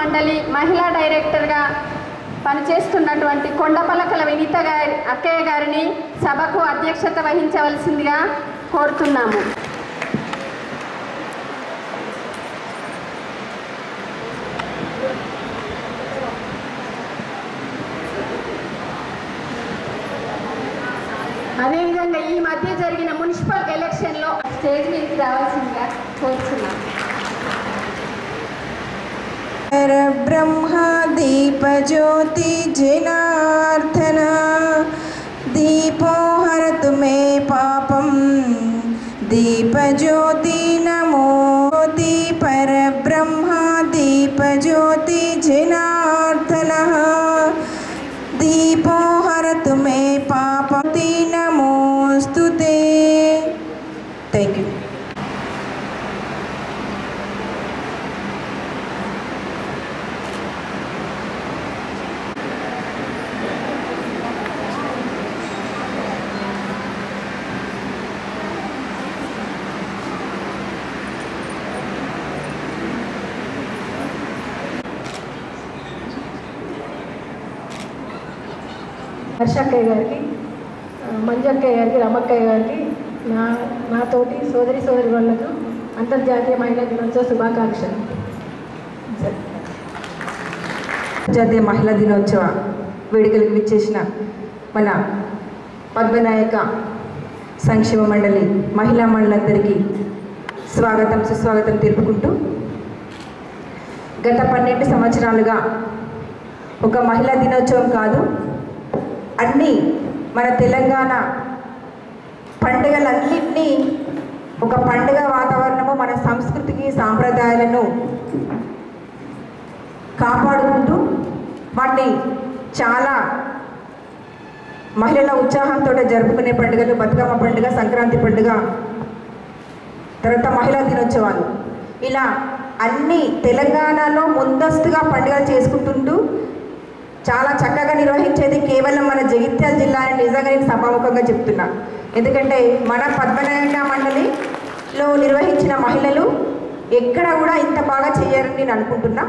మండలి మహిళా డైరెక్టర్గా పనిచేస్తున్నటువంటి కొండపలకల వినీత గారి అక్కయ్య గారిని సభకు అధ్యక్షత వహించవలసిందిగా కోరుతున్నాము అదేవిధంగా ఈ మధ్య జరిగిన మున్సిపల్ ఎలక్షన్లో స్టేజ్ మీదకి రావాల్సిందిగా కోరుతున్నాము परब्रह्मा दीपज्योति जनार्दन दीपो हरतु मे पापं दीपज्योति नमो दी परब्रह्मा दीपज्योति जनार्दनः दीपो हरतु मे पापं ती नमोऽस्तु ते थैंक यू హర్షక్కయ్య గారికి ఆ, మంజక్కయ్య గారికి రమక్కయ్య గారికి నా నాతోటి సోదరి సోదరి వాళ్ళకు అంతర్జాతీయ మహిళా దినోత్సవ శుభాకాంక్షలు జాతీయ మహిళా దినోత్సవ వేడుకలకు విచ్చేసిన మన పద్మనాయక సంక్షేమ మండలి మహిళా మండలందరికీ స్వాగతం సుస్వాగతం తెలుపుకుంటూ గత పన్నెండు సంవత్సరాలుగా ఒక మహిళా దినోత్సవం కాదు అన్నీ మన తెలంగాణ పండుగలన్నింటినీ ఒక పండుగ వాతావరణము మన సంస్కృతికి సాంప్రదాయాలను కాపాడుకుంటూ వాటిని చాలా మహిళల ఉత్సాహంతో జరుపుకునే పండుగలు బతుకమ్మ పండుగ సంక్రాంతి పండుగ తర్వాత మహిళా దినోత్సవాలు ఇలా అన్ని తెలంగాణలో ముందస్తుగా పండుగలు చేసుకుంటుంటూ చాలా చక్కగా నిర్వహించేది కేవలం మన జగిత్యాల జిల్లా అని నిజంగా నేను సభాముఖంగా చెప్తున్నా ఎందుకంటే మన పద్మనాయక మండలిలో నిర్వహించిన మహిళలు ఎక్కడ కూడా ఇంత బాగా చేయరని నేను అనుకుంటున్నా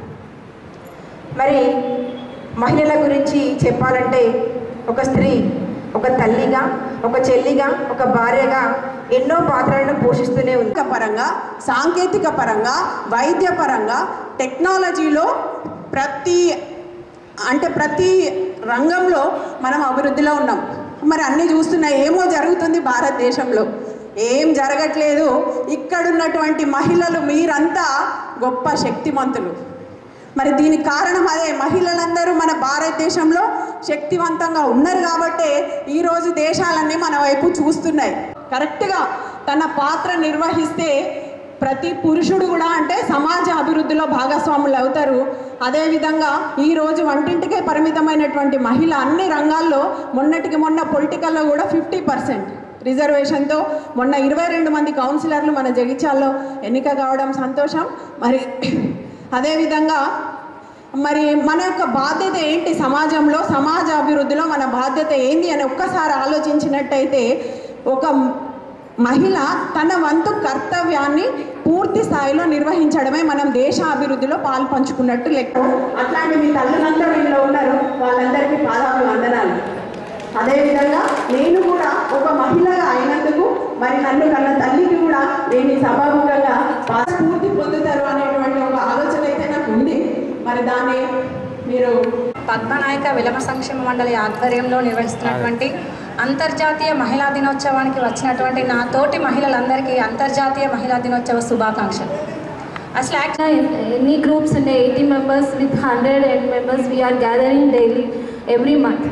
మరి మహిళల గురించి చెప్పాలంటే ఒక స్త్రీ ఒక తల్లిగా ఒక చెల్లిగా ఒక భార్యగా ఎన్నో పాత్రలను పోషిస్తూనే ఉంది సాంకేతిక పరంగా సాంకేతిక పరంగా వైద్య పరంగా టెక్నాలజీలో ప్రతి అంటే ప్రతి రంగంలో మనం అభివృద్ధిలో ఉన్నాం మరి అన్నీ చూస్తున్నా ఏమో జరుగుతుంది భారతదేశంలో ఏం జరగట్లేదు ఇక్కడున్నటువంటి మహిళలు మీరంతా గొప్ప శక్తిమంతులు మరి దీనికి కారణం అదే మహిళలందరూ మన భారతదేశంలో శక్తివంతంగా ఉన్నారు కాబట్టే ఈరోజు దేశాలన్నీ మన వైపు చూస్తున్నాయి కరెక్ట్గా తన పాత్ర నిర్వహిస్తే ప్రతి పురుషుడు కూడా అంటే సమాజ అభివృద్ధిలో భాగస్వాములు అవుతారు అదేవిధంగా ఈరోజు వంటింటికే పరిమితమైనటువంటి మహిళ అన్ని రంగాల్లో మొన్నటికి మొన్న పొలిటికల్లో కూడా ఫిఫ్టీ పర్సెంట్ రిజర్వేషన్తో మొన్న ఇరవై రెండు మంది కౌన్సిలర్లు మన జగిత్యాల్లో ఎన్నిక కావడం సంతోషం మరి అదేవిధంగా మరి మన యొక్క బాధ్యత ఏంటి సమాజంలో సమాజ అభివృద్ధిలో మన బాధ్యత ఏంటి అని ఒక్కసారి ఆలోచించినట్టయితే ఒక మహిళ తన వంతు కర్తవ్యాన్ని పూర్తి స్థాయిలో నిర్వహించడమే మనం దేశ అభివృద్ధిలో పాలు పంచుకున్నట్టు లెక్క అట్లాంటి మీ తల్లులందరూ ఇంట్లో ఉన్నారు వాళ్ళందరికీ పాదాలు వందనాలు అదేవిధంగా నేను కూడా ఒక మహిళగా అయినందుకు మరి నన్ను కన్న తల్లికి కూడా నేను ఈ సభాముఖంగా స్ఫూర్తి పొందుతారు అనేటువంటి ఒక ఆలోచన అయితే నాకు ఉంది మరి దాన్ని మీరు పద్మనాయక విలమ సంక్షేమ మండలి ఆధ్వర్యంలో నిర్వహిస్తున్నటువంటి అంతర్జాతీయ మహిళా దినోత్సవానికి వచ్చినటువంటి నా తోటి మహిళలందరికీ అంతర్జాతీయ మహిళా దినోత్సవ శుభాకాంక్షలు అసలు యాక్చువల్ ఎన్ని గ్రూప్స్ ఉండే eighty members with hundred eight members we are gathering daily every month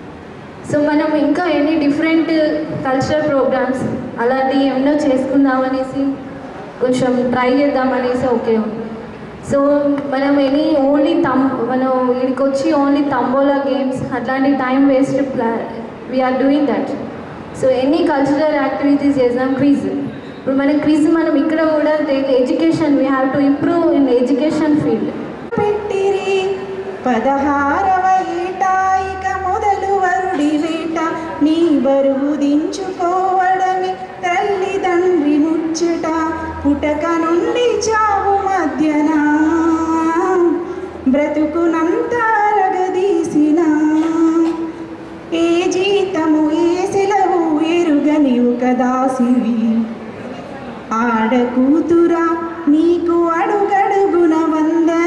so మనం ఇంకా ఎన్ని డిఫరెంట్ కల్చరల్ ప్రోగ్రామ్స్ అలాంటివి ఎన్నో చేసుకుందామనేసి కొంచెం ట్రై చేద్దామనేసి ఓకే సో మనం ఎనీ ఓన్లీ తమ్ మనం వీడికి వచ్చి ఓన్లీ తంబోలా గేమ్స్ అట్లాంటి టైం వేస్ట్ ప్లా వీఆర్ డూయింగ్ దట్ సో ఎన్ని కల్చరల్ యాక్టివిటీస్ చేసాం క్విజ్ ఇప్పుడు మన క్విజ్ మనం ఇక్కడ కూడా education we have to improve in education field పెట్టిరి పదహారవ ఏట ఇక మొదలు వరుడి వేట నీ బరువు దించుకోవడమే తల్లిదండ్రి ముచ్చట పుటక నుండి చావు మధ్యన వాసివి ఆడకూతురా నీకు అడుగడుగున వందనాలు